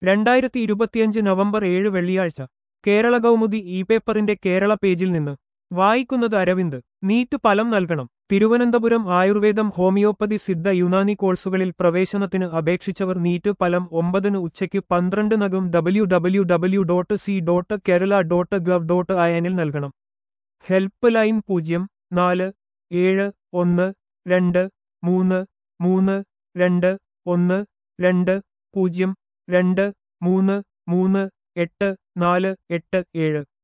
രണ്ടായിരത്തി ഇരുപത്തിയഞ്ച് നവംബർ ഏഴ് വെള്ളിയാഴ്ച കേരള കൗമുദി ഇ പേപ്പറിന്റെ കേരള പേജിൽ നിന്ന് വായിക്കുന്നത് അരവിന്ദ് നീറ്റ് ഫലം നൽകണം തിരുവനന്തപുരം ആയുർവേദം ഹോമിയോപ്പതി സിദ്ധ യുനാനി കോഴ്സുകളിൽ പ്രവേശനത്തിന് അപേക്ഷിച്ചവർ നീറ്റ് ഫലം ഒമ്പതിന് ഉച്ചയ്ക്ക് പന്ത്രണ്ടിനകം W W W dot C dot Kerala dot gov dot ഐഎനിൽ നൽകണം ഹെൽപ്പ് ലൈൻ പൂജ്യം നാല് ഏഴ് ഒന്ന് രണ്ട് മൂന്ന് മൂന്ന് രണ്ട് ഒന്ന് രണ്ട് പൂജ്യം രണ്ട് മൂന്ന് മൂന്ന് എട്ട് നാല് എട്ട് ഏഴ്